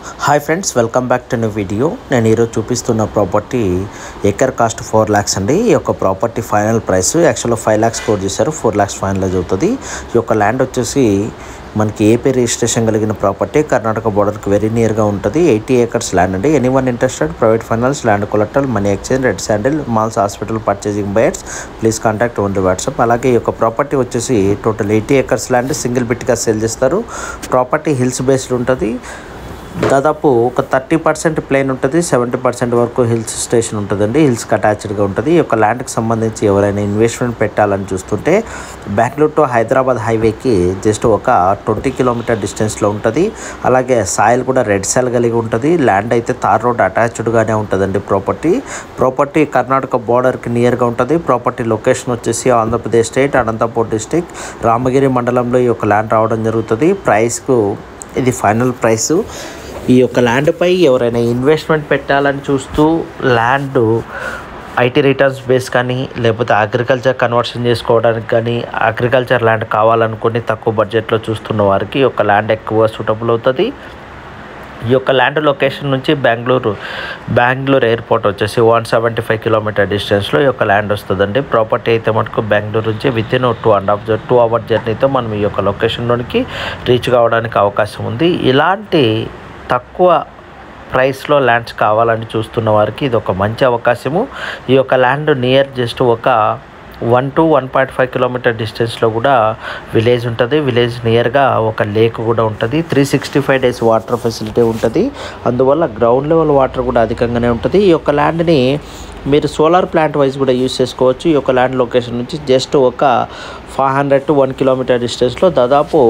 hi friends welcome back to new video నేను ఈరోజు చూపిస్తున్న property acre cost four lakhs అండి ఈ యొక్క ప్రాపర్టీ ఫైనల్ ప్రైస్ యాక్చువల్గా ఫైవ్ ల్యాక్స్ కోట్ చేశారు ఫోర్ ల్యాక్స్ ఫైనలైజ్ అవుతుంది ఈ యొక్క ల్యాండ్ వచ్చేసి మనకి ఏపీ రిజిస్ట్రేషన్ కలిగిన ప్రాపర్టీ కర్ణాటక బార్డర్కి వెరీ నియర్గా ఉంటుంది ఎయిటీ ఏకర్స్ ల్యాండ్ అండి any one interested private finance land collector money exchange red sandal malls hospital purchasing buyers please contact only WhatsApp అలాగే ఈ యొక్క ప్రాపర్టీ వచ్చేసి total eighty acres land single బిట్గా సేల్ చేస్తారు ప్రాపర్టీ హిల్స్ బేస్డ్ ఉంటుంది దాదాపు ఒక థర్టీ పర్సెంట్ ప్లేన్ ఉంటుంది సెవెంటీ పర్సెంట్ వరకు హిల్స్ స్టేషన్ ఉంటుందండి హిల్స్కి అటాచ్డ్గా ఉంటుంది ఈ యొక్క ల్యాండ్కి సంబంధించి ఎవరైనా ఇన్వెస్ట్మెంట్ పెట్టాలని చూస్తుంటే బెంగళూరు టు హైదరాబాద్ హైవేకి జస్ట్ ఒక ట్వంటీ కిలోమీటర్ డిస్టెన్స్లో ఉంటుంది అలాగే సాయిల్ కూడా రెడ్ సాయిల్ కలిగి ఉంటుంది ల్యాండ్ అయితే తార్ రోడ్ అటాచ్డ్గానే ఉంటుందండి ప్రాపర్టీ ప్రాపర్టీ కర్ణాటక బార్డర్కి నియర్గా ఉంటుంది ప్రాపర్టీ లొకేషన్ వచ్చేసి ఆంధ్రప్రదేశ్ స్టేట్ అనంతపూర్ డిస్టిక్ రామగిరి మండలంలో ఈ యొక్క ల్యాండ్ రావడం జరుగుతుంది ప్రైస్కు ఇది ఫైనల్ ప్రైస్ ఈ యొక్క ల్యాండ్పై ఎవరైనా ఇన్వెస్ట్మెంట్ పెట్టాలని చూస్తూ ల్యాండ్ ఐటీ రిటర్న్స్ బేస్ కానీ లేకపోతే అగ్రికల్చర్ కన్వర్షన్ చేసుకోవడానికి కానీ అగ్రికల్చర్ ల్యాండ్ కావాలనుకుని తక్కువ బడ్జెట్లో చూస్తున్న వారికి ఈ యొక్క ల్యాండ్ ఎక్కువ సూటబుల్ అవుతుంది ఈ యొక్క ల్యాండ్ లొకేషన్ నుంచి బెంగళూరు బెంగళూరు ఎయిర్పోర్ట్ వచ్చేసి వన్ సెవెంటీ ఫైవ్ కిలోమీటర్ డిస్టెన్స్లో ఈ యొక్క ల్యాండ్ వస్తుందండి ప్రాపర్టీ అయితే మటుకు బెంగళూరు నుంచి with in two and half two hour జర్నీతో మనం ఈ యొక్క లొకేషన్లోనికి రీచ్ కావడానికి అవకాశం ఉంది ఇలాంటి తక్కువ ప్రైస్లో ల్యాండ్స్ కావాలని చూస్తున్న వారికి ఇది ఒక మంచి అవకాశము ఈ యొక్క ల్యాండ్ నియర్ జస్ట్ ఒక one two one point five kilometre డిస్టెన్స్లో కూడా విలేజ్ ఉంటుంది విలేజ్ నియర్గా ఒక లేక్ కూడా ఉంటుంది three sixty five days water facility ఉంటుంది అందువల్ల గ్రౌండ్ లెవెల్ వాటర్ కూడా అధికంగానే ఉంటుంది ఈ యొక్క ల్యాండ్ని మీరు సోలార్ ప్లాంట్ వైజ్ కూడా యూస్ చేసుకోవచ్చు ఈ యొక్క ల్యాండ్ లొకేషన్ నుంచి జస్ట్ ఒక five hundred to one kilometre డిస్టెన్స్లో దాదాపు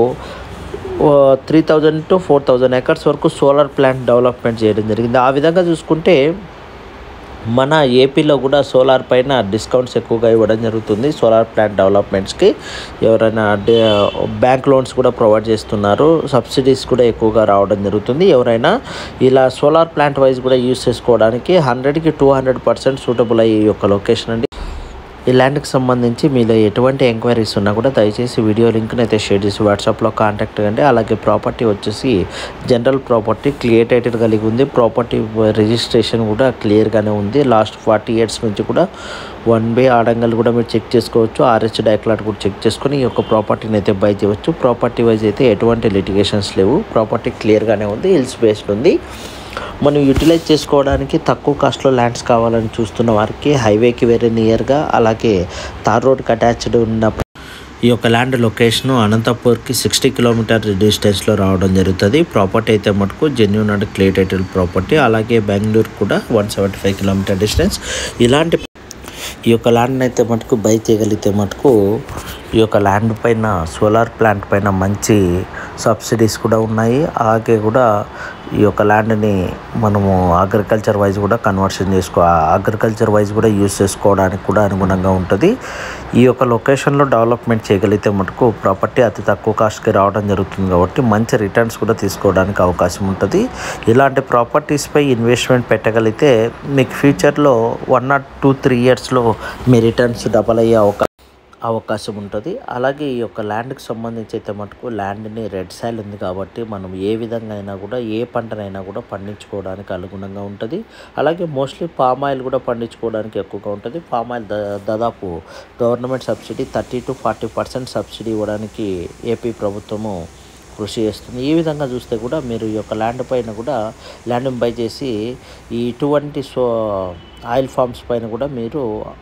three thousand to four thousand acres వరకు సోలార్ ప్లాంట్ డెవలప్మెంట్ చేయడం జరిగింది ఆ విధంగా చూసుకుంటే మన ఏపీలో కూడా సోలార్ పైన డిస్కౌంట్స్ ఎక్కువగా ఇవ్వడం జరుగుతుంది సోలార్ ప్లాంట్ డెవలప్మెంట్స్కి ఎవరైనా బ్యాంక్ లోన్స్ కూడా ప్రొవైడ్ చేస్తున్నారు సబ్సిడీస్ కూడా ఎక్కువగా రావడం జరుగుతుంది ఎవరైనా ఇలా సోలార్ ప్లాంట్ వైజ్ కూడా యూస్ చేసుకోవడానికి హండ్రెడ్కి టూ హండ్రెడ్ పర్సెంట్ సూటబుల్ అయ్యే యొక్క లొకేషన్ అండి ఈ ల్యాండ్కి సంబంధించి మీలో ఎటువంటి ఎంక్వైరీస్ ఉన్నా కూడా దయచేసి వీడియో లింక్ని అయితే షేర్ చేసి వాట్సాప్లో కాంటాక్ట్ కండి అలాగే ప్రాపర్టీ వచ్చేసి జనరల్ ప్రాపర్టీ క్లియర్ టైటిల్ కలిగి ఉంది ప్రాపర్టీ రిజిస్ట్రేషన్ కూడా క్లియర్గానే ఉంది లాస్ట్ ఫార్టీ ఇయర్స్ నుంచి కూడా వన్ బే ఆడంగల్ కూడా మీరు చెక్ చేసుకోవచ్చు ఆర్హెచ్ డైక్లాట్ కూడా చెక్ చేసుకొని ఈ యొక్క ప్రాపర్టీని అయితే బై చేయవచ్చు ప్రాపర్టీ వైజ్ అయితే ఎటువంటి లిటిగేషన్స్ లేవు ప్రాపర్టీ క్లియర్గానే ఉంది హిల్స్ బేస్డ్ ఉంది మనం యూటిలైజ్ చేసుకోవడానికి తక్కువ కాస్ట్లో ల్యాండ్స్ కావాలని చూస్తున్న వారికి హైవేకి వెరీ నియర్గా అలాగే తార్ రోడ్కి అటాచ్డ్ ఉన్న ఈ యొక్క ల్యాండ్ లొకేషన్ అనంతపూర్కి సిక్స్టీ కిలోమీటర్ డిస్టెన్స్లో రావడం జరుగుతుంది ప్రాపర్టీ అయితే మటుకు genuine and clear title property అలాగే బెంగళూరు కూడా one seventy five kilometre distance ఇలాంటి ఈ యొక్క ల్యాండ్ని అయితే మటుకు బై చేయగలిగితే మటుకు ఈ యొక్క ల్యాండ్ పైన సోలార్ ప్లాంట్ పైన మంచి సబ్సిడీస్ కూడా ఉన్నాయి అలాగే కూడా ఈ యొక్క ల్యాండ్ని మనము అగ్రికల్చర్ వైజ్ కూడా కన్వర్షన్ చేసుకో అగ్రికల్చర్ వైజ్ కూడా యూస్ చేసుకోవడానికి కూడా అనుగుణంగా ఉంటుంది ఈ యొక్క లొకేషన్లో డెవలప్మెంట్ చేయగలిగితే మటుకు ప్రాపర్టీ అతి తక్కువ కాస్ట్కి రావడం జరుగుతుంది కాబట్టి మంచి రిటర్న్స్ కూడా తీసుకోవడానికి అవకాశం ఉంటుంది ఇలాంటి ప్రాపర్టీస్పై ఇన్వెస్ట్మెంట్ పెట్టగలిగితే మీకు ఫ్యూచర్లో వన్ నాట్ టూ త్రీ ఇయర్స్లో మీ రిటర్న్స్ డబల్ అయ్యే అవకాశం అవకాశం ఉంటుంది అలాగే ఈ యొక్క ల్యాండ్కి సంబంధించి అయితే మటుకు ల్యాండ్ని రెడ్ సాయిల్ ఉంది కాబట్టి మనం ఏ విధంగా అయినా కూడా ఏ పంటనైనా కూడా పండించుకోవడానికి అనుగుణంగా ఉంటుంది అలాగే మోస్ట్లీ పామ్ ఆయిల్ కూడా పండించుకోవడానికి ఎక్కువగా ఉంటుంది పామ్ ఆయిల్ దాదాపు government subsidy thirty to forty percent subsidy ఇవ్వడానికి ఏపీ ప్రభుత్వము కృషి చేస్తుంది ఈ విధంగా చూస్తే కూడా మీరు ఈ యొక్క ల్యాండ్ పైన కూడా ల్యాండ్ని బై చేసి ఈ ఇటువంటి సో ఆయిల్ ఫార్మ్స్ పైన కూడా మీరు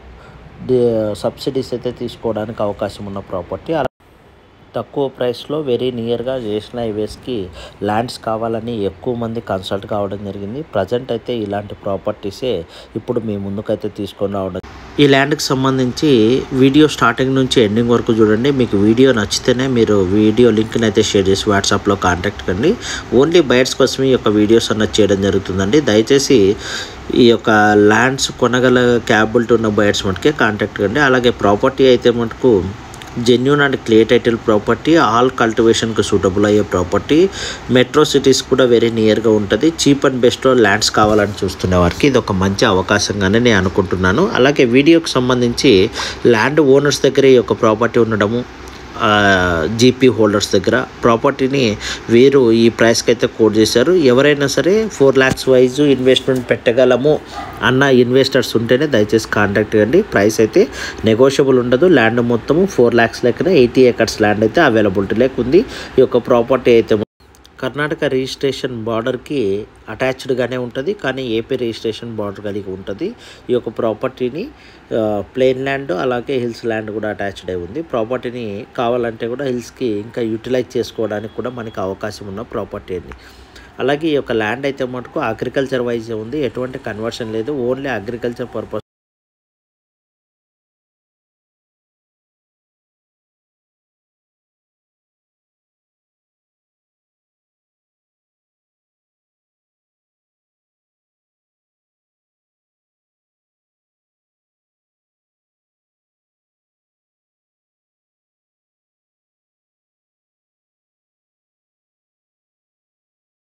సబ్సిడీస్ అయితే తీసుకోవడానికి అవకాశం ఉన్న ప్రాపర్టీ అలా తక్కువ ప్రైస్లో వెరీ నియర్గా నేషనల్ హైవేస్కి ల్యాండ్స్ కావాలని ఎక్కువ మంది కన్సల్ట్ కావడం జరిగింది ప్రజెంట్ అయితే ఇలాంటి ప్రాపర్టీసే ఇప్పుడు మీ ముందుకైతే తీసుకొని రావడం ఈ ల్యాండ్కి సంబంధించి వీడియో స్టార్టింగ్ నుంచి ఎండింగ్ వరకు చూడండి మీకు వీడియో నచ్చితేనే మీరు వీడియో లింక్ని అయితే షేర్ చేసి వాట్సాప్లో కాంటాక్ట్ కండి ఓన్లీ బయర్స్ కోసమే ఈ యొక్క వీడియోస్ అన్నది చేయడం జరుగుతుందండి దయచేసి ఈ యొక్క ల్యాండ్స్ కొనగల క్యాబిలిటీ ఉన్న బయర్స్ మటుకే కాంటాక్ట్ కండి అలాగే ప్రాపర్టీ అయితే మటుకు genuine and clear title property all కల్టివేషన్కి సూటబుల్ అయ్యే ప్రాపర్టీ మెట్రో సిటీస్ కూడా వెరీ నియర్గా ఉంటుంది చీప్ అండ్ బెస్ట్లో ల్యాండ్స్ కావాలని చూస్తున్న వారికి ఇది ఒక మంచి అవకాశంగానే నేను అనుకుంటున్నాను అలాగే వీడియోకి సంబంధించి ల్యాండ్ ఓనర్స్ దగ్గర ఈ యొక్క ప్రాపర్టీ ఉండడము జీపీ హోల్డర్స్ దగ్గర ప్రాపర్టీని వీరు ఈ ప్రైస్కి అయితే కోట్ చేశారు ఎవరైనా సరే ఫోర్ ల్యాక్స్ వైజ్ ఇన్వెస్ట్మెంట్ పెట్టగలము అన్న ఇన్వెస్టర్స్ ఉంటేనే దయచేసి కాంటాక్ట్ చేయండి ప్రైస్ అయితే నెగోషియబుల్ ఉండదు ల్యాండ్ మొత్తము ఫోర్ ల్యాక్స్ లెక్కన ఎయిటీ ఎకర్స్ ల్యాండ్ అయితే అవైలబిలిటీ లేకుంది ఈ యొక్క ప్రాపర్టీ అయితే కర్ణాటక రిజిస్ట్రేషన్ బార్డర్కి అటాచ్డ్గానే ఉంటుంది కానీ ఏపీ రిజిస్ట్రేషన్ బార్డర్ కలిగి ఉంటుంది ఈ యొక్క ప్రాపర్టీని ప్లెయిన్ ల్యాండ్ అలాగే హిల్స్ ల్యాండ్ కూడా అటాచ్డ్ అయి ఉంది ప్రాపర్టీని కావాలంటే కూడా హిల్స్కి ఇంకా యూటిలైజ్ చేసుకోవడానికి కూడా మనకి అవకాశం ఉన్న ప్రాపర్టీ అండి అలాగే ఈ యొక్క ల్యాండ్ అయితే మటుకు అగ్రికల్చర్ వైజ్ ఉంది ఎటువంటి కన్వర్షన్ లేదు ఓన్లీ అగ్రికల్చర్ పర్పస్